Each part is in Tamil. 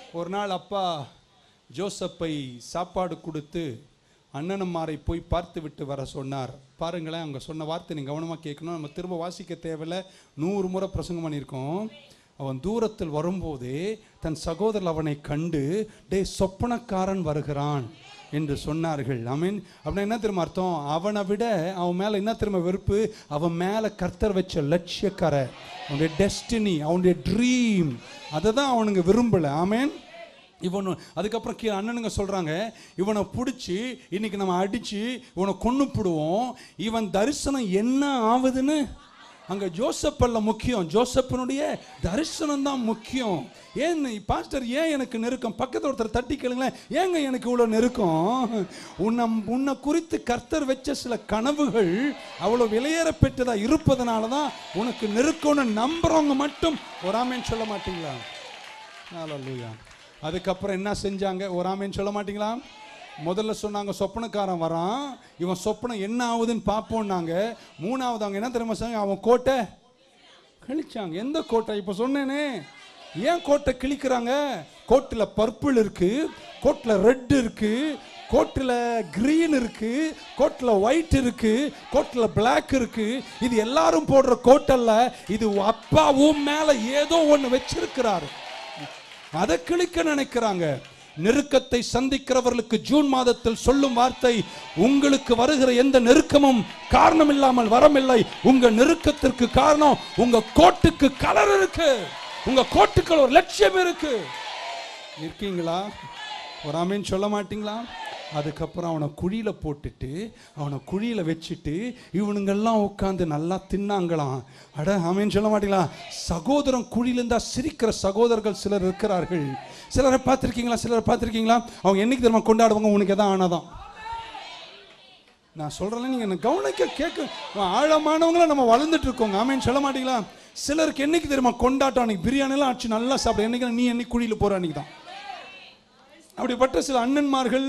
ஒரு நாள் அப்பா ஜோசப்பை சாப்பாடு கொடுத்து அண்ணனம்மாரை போய் பார்த்து விட்டு வர சொன்னார் பாருங்களேன் அங்கே சொன்ன வார்த்தை நீங்கள் கவனமாக கேட்கணும் நம்ம திரும்ப வாசிக்க தேவையில்ல நூறு முறை பிரசங்கம் பண்ணியிருக்கோம் அவன் தூரத்தில் வரும்போதே தன் சகோதரர் அவனை கண்டு டே சொப்பனக்காரன் வருகிறான் என்று சொன்னார்கள் ஐ மீன் அப்படின்னா என்ன திரும்ப அர்த்தம் அவனை விட அவன் மேலே என்ன திரும்ப வெறுப்பு அவன் மேலே கர்த்தர் வச்ச லட்சியக்கரை அவனுடைய டெஸ்டினி அவனுடைய ட்ரீம் அதை தான் அவனுங்க விரும்பலை ஆமேன் இவனு அதுக்கப்புறம் கீழே அண்ணனுங்க சொல்கிறாங்க இவனை பிடிச்சி இன்னைக்கு நம்ம அடித்து இவனை கொன்று போடுவோம் இவன் தரிசனம் என்ன ஆகுதுன்னு அங்கே ஜோசப் அல்ல முக்கியம் ஜோசப்பினுடைய தரிசனம் தான் முக்கியம் ஏன் பாஸ்டர் ஏன் எனக்கு நெருக்கம் பக்கத்தில் ஒருத்தர் தட்டி கேளுங்களேன் ஏங்க எனக்கு இவ்வளோ நெருக்கம் உன்னை உன்னை குறித்து கர்த்தர் வச்ச சில கனவுகள் அவ்வளோ விலையேற பெற்றதா இருப்பதனால தான் உனக்கு நெருக்கம்னு நம்புறவங்க மட்டும் ஒராமேன்னு சொல்ல மாட்டீங்களா ஹalleluya அதுக்கப்புறம் என்ன செஞ்சாங்க ஒராமேன்னு சொல்ல மாட்டீங்களா முதல்ல சொன்னாங்க சொப்பனக்காரன் வரான் இவன் சொப்பனம் என்ன ஆகுதுன்னு பார்ப்போம்னாங்க மூணாவது அவங்க என்ன தெரியுமா சொன்னாங்க அவன் கோட்டை கிழிச்சாங்க எந்த கோட்டை இப்போ சொன்னேனே ஏன் கோட்டை கிழிக்கிறாங்க கோட்டில் பர்பிள் இருக்கு கோட்டில் ரெட் இருக்கு கோட்டில் கிரீன் இருக்கு கோட்டில் ஒயிட் இருக்கு கோட்டில் பிளாக் இருக்கு இது எல்லாரும் போடுற கோட்டல்ல இது அப்பா உன் மேல ஏதோ ஒன்று வச்சிருக்கிறாரு அதை கிழிக்க நினைக்கிறாங்க நெருக்கத்தை சந்திக்கிறவர்களுக்கு ஜூன் மாதத்தில் சொல்லும் வார்த்தை உங்களுக்கு வருகிற எந்த நெருக்கமும் காரணம் இல்லாமல் வரமில்லை உங்க நெருக்கத்திற்கு காரணம் உங்க கோட்டுக்கு கலர் இருக்கு உங்க கோட்டுக்கு ஒரு லட்சியம் இருக்கு இருக்கீங்களா ஒரு ஆமீன் சொல்ல மாட்டீங்களா அதுக்கப்புறம் அவனை குழியில போட்டுட்டு அவனை குழியில வச்சுட்டு இவனுங்கெல்லாம் உட்காந்து நல்லா தின்னாங்களாம் அட ஆமீன் சொல்ல மாட்டீங்களா சகோதரன் குழியில இருந்தா சிரிக்கிற சகோதரர்கள் சிலர் இருக்கிறார்கள் சிலரை பார்த்துருக்கீங்களா சிலரை பார்த்துருக்கீங்களா அவங்க என்னைக்கு தெரியுமா கொண்டாடுவாங்க உனக்கு எதாவது ஆனாதான் நான் சொல்றேன் நீங்க என்ன கவனிக்க கேட்க ஆழமானவங்கள நம்ம வளர்ந்துட்டு இருக்கோங்க ஆமேன்னு சொல்ல மாட்டீங்களா சிலருக்கு என்னைக்கு தெரியுமா கொண்டாட்டம் அன்னைக்கு பிரியாணிலாம் ஆச்சு நல்லா சாப்பிட என்னைக்கு நீ என்னைக்கு குழியில போற அன்னைக்கு தான் அப்படிப்பட்ட சில அண்ணன்மார்கள்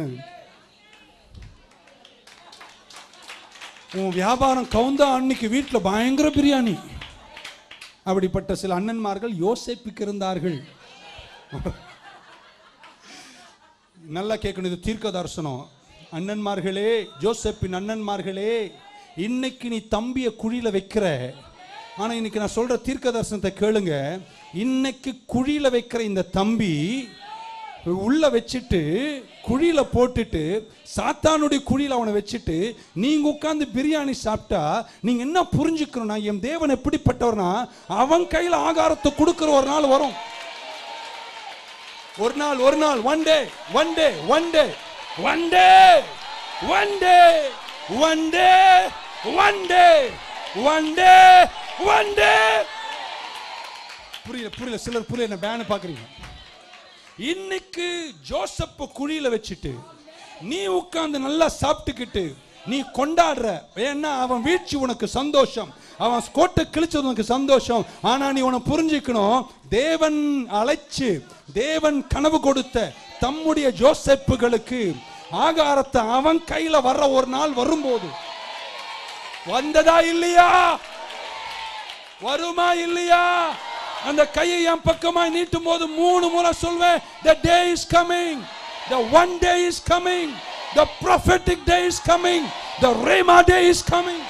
உன் வியாபாரம் கவுந்தா அன்னைக்கு வீட்டில் பயங்கர பிரியாணி அப்படிப்பட்ட சில அண்ணன்மார்கள் யோசிப்புக்கு இருந்தார்கள் நல்லா கேட்கணும் இது தீர்க்க தரிசனம் அண்ணன்மார்களே ஜோசப்பின் அண்ணன்மார்களே இன்னைக்கு நீ தம்பிய குழியில வைக்கிற ஆனா இன்னைக்கு நான் சொல்ற தீர்க்க தரிசனத்தை கேளுங்க இன்னைக்கு குழியில வைக்கிற இந்த தம்பி உள்ள வச்சுட்டு குழியில போட்டுட்டு சாத்தானுடைய குழியில அவனை வச்சுட்டு நீங்க உட்கார்ந்து பிரியாணி சாப்பிட்டா நீங்க என்ன புரிஞ்சுக்கணும்னா என் தேவன் எப்படிப்பட்டவர்னா அவன் கையில ஆகாரத்தை கொடுக்கிற ஒரு நாள் வரும் ஒரு நாள் ஒரு நாள் one day one day one day one day one day one day one day one day one day புரியல புரியல சிலர் புரியல என்ன பேனு பாக்குறீங்க இன்னைக்கு ஜோசப்ப குழியில வச்சுட்டு நீ உட்கார்ந்து நல்லா சாப்பிட்டுக்கிட்டு நீ கொண்டாடுற ஏன்னா அவன் வீழ்ச்சி உனக்கு சந்தோஷம் அவன் கோட்டை கிழிச்சது உனக்கு சந்தோஷம் ஆனா நீ உன புரிஞ்சுக்கணும் தேவன் அழைச்சு தேவன் கனவு கொடுத்த தம்முடைய ஜோசப்புகளுக்கு ஆகாரத்தை அவன் கையில வர்ற ஒரு நாள் வரும்போது வந்ததா இல்லையா வருமா இல்லையா அந்த கையை என் பக்கமாய் நீட்டும் போது மூணு முறை சொல்வேன் the day is coming the one day is coming the prophetic day is coming the rema day is coming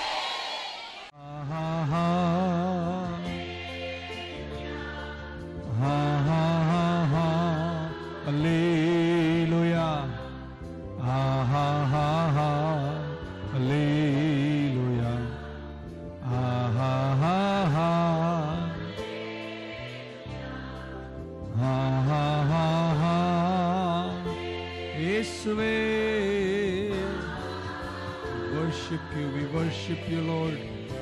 Hallelujah. Ah, ah, ah, ah. Hallelujah. Ah, ah, ah, ah. Ah, ah, ah, ah. இயேசுவே worship you we worship you lord